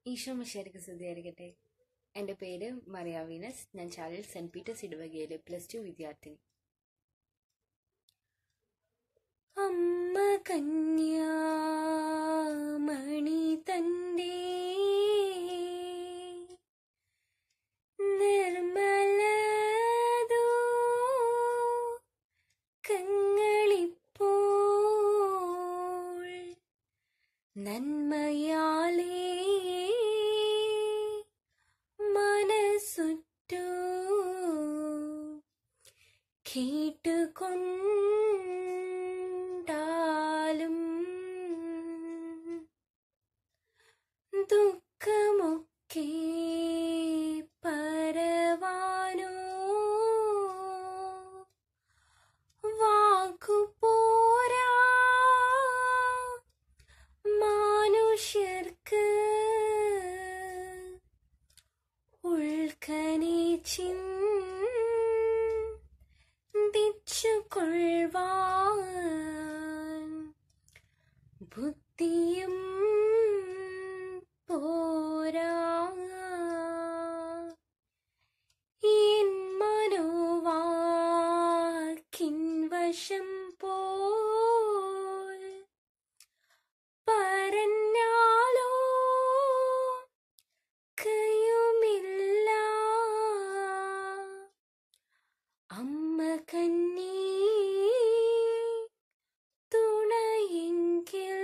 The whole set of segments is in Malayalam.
ഈശോ മിശേരിക്ക് സ്തുതിയായിരിക്കട്ടെ എൻ്റെ പേര് മറിയ വീനസ് ഞാൻ ചാലിൽ സെൻറ് പീറ്റേഴ്സ് ഇടവകയിലെ പ്ലസ് ടു വിദ്യാർത്ഥിനി അമ്മ കന്യാമണി തൻ്റെ നിർമ്മലതോ കങ്ങളിപ്പോൾ നന്മയാലേ മനസ്സുറ്റു കേട്ടുകൊണ്ടാലും ദുഃഖമൊക്കെ പരവാനോ വാക്കുപോരാ മനുഷ്യർക്ക് ഉൾക്കനെ ചിന്തിച്ചു കൊള്ളുവാൻ ബുദ്ധിയും പോരാ എൻ മനോവാക്കിൻ വശം പോൽ പറഞ്ഞാലോ കയുമില്ല അമ്മ കന്നീ തുണയെങ്കിൽ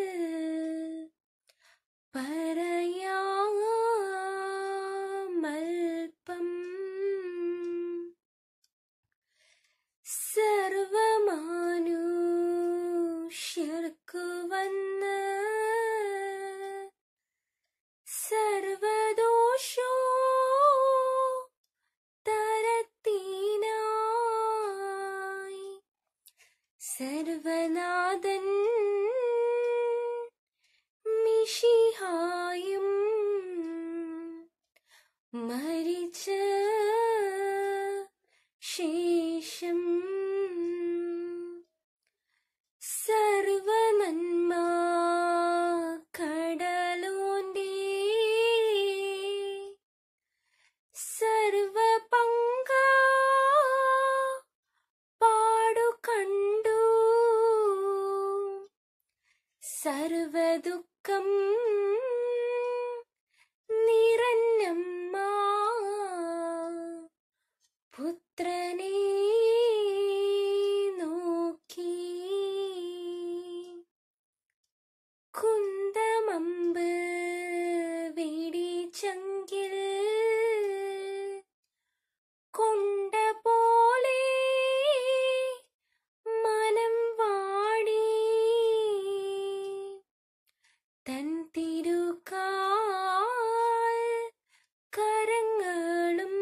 പറയാമൽപ്പം സർവമാനുഷ്യർക്കു വന്ന് സർവദോഷോ തരത്തിനായി സർവനാഥൻ മിഷിഹായും മരിച്ച ശേഷം സർവനന്മ കടലോന്റെ സർവപങ്ക പാടു കണ്ടു സർവദുഃഖം നിറഞ്ഞമ്മ പുത്രനെ നോക്കി കുന്തമമ്പ് വെടിച്ചങ്കിൽ കൊണ്ട പോലെ മനം വാടി തൻ തിരുക്കാൽ കരങ്ങളും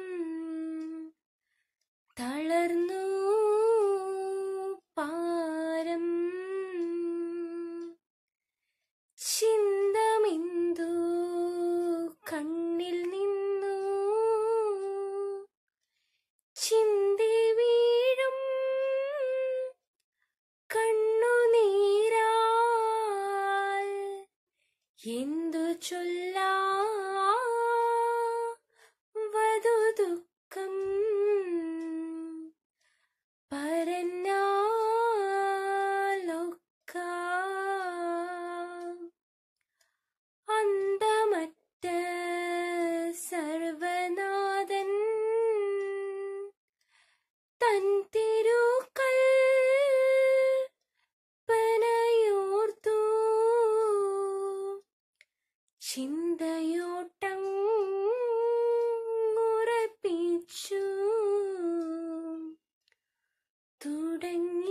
തളർന്നു പാരം ചിന്തമിന്തു കണ്ണിൽ നിന്നു ചിന്തി വീഴും കണ്ണുനീരാൽ എന്തു ചൊല്ലാ വധു ദുഃഖം പരന്നാലൊക്ക അന്തമറ്റ സർവനാഥൻ തൻ തിരുക്കൽ പനയോർത്തു ചിന്തയോട്ടം ഉറപ്പിച്ചു തുടങ്ങി